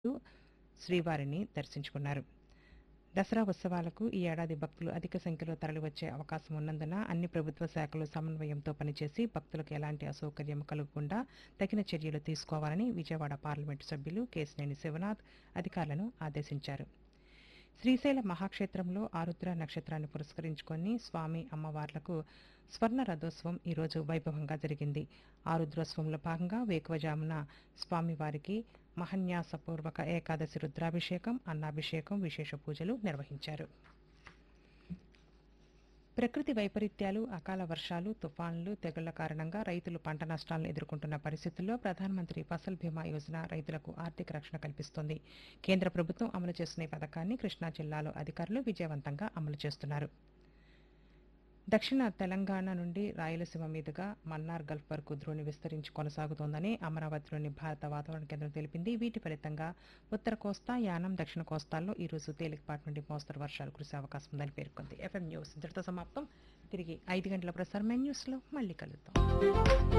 శ్రీవారిని దర్శించుకున్నారు దసరా ఉత్సవాలకు ఈ ఏడాది భక్తులు అధిక సంఖ్యలో తరలివచ్చే అవకాశం ఉన్నందున అన్ని ప్రభుత్వ శాఖలు సమన్వయంతో పనిచేసి భక్తులకు ఎలాంటి అసౌకర్యం కలగకుండా తగిన చర్యలు తీసుకోవాలని విజయవాడ పార్లమెంటు సభ్యులు కేశినేని శివనాథ్ అధికారులను ఆదేశించారు శ్రీశైల మహాక్షేత్రంలో ఆరుద్ర నక్షత్రాన్ని పురస్కరించుకొని స్వామి అమ్మవార్లకు స్వర్ణ రథోత్సవం ఈరోజు వైభవంగా జరిగింది ఆరుద్రోత్సవంలో భాగంగా వేకువజామున స్వామివారికి మహన్యాసపూర్వక ఏకాదశి రుద్రాభిషేకం అన్నాభిషేకం విశేష పూజలు నిర్వహించారు ప్రకృతి వైపరీత్యాలు అకాల వర్షాలు తుఫాన్లు తెగుళ్ల కారణంగా రైతులు పంట నష్టాలను ఎదుర్కొంటున్న పరిస్థితుల్లో ప్రధానమంత్రి ఫసల్ బీమా యోజన రైతులకు ఆర్థిక రక్షణ కల్పిస్తోంది కేంద్ర ప్రభుత్వం అమలు చేస్తున్న ఈ పథకాన్ని కృష్ణా జిల్లాలో అధికారులు విజయవంతంగా అమలు చేస్తున్నారు దక్షిణ తెలంగాణ నుండి రాయలసీమ మీదుగా మన్నార్ గల్ఫ్ వరకు ద్రోణి విస్తరించి కొనసాగుతోందని అమరావతిలోని భారత వాతావరణ కేంద్రం తెలిపింది వీటి ఫలితంగా ఉత్తర కోస్తా యానం దక్షిణ కోస్తాల్లో ఈ రోజు తేలికపాటి నుండి మోస్తరు వర్షాలు కురిసే అవకాశం ఉందని పేర్కొంది ఎఫ్ఎం న్యూస్ ఇంతటితో సమాప్తం తిరిగి ఐదు గంటల ప్రసారమైన న్యూస్లో మళ్ళీ కలుద్దాం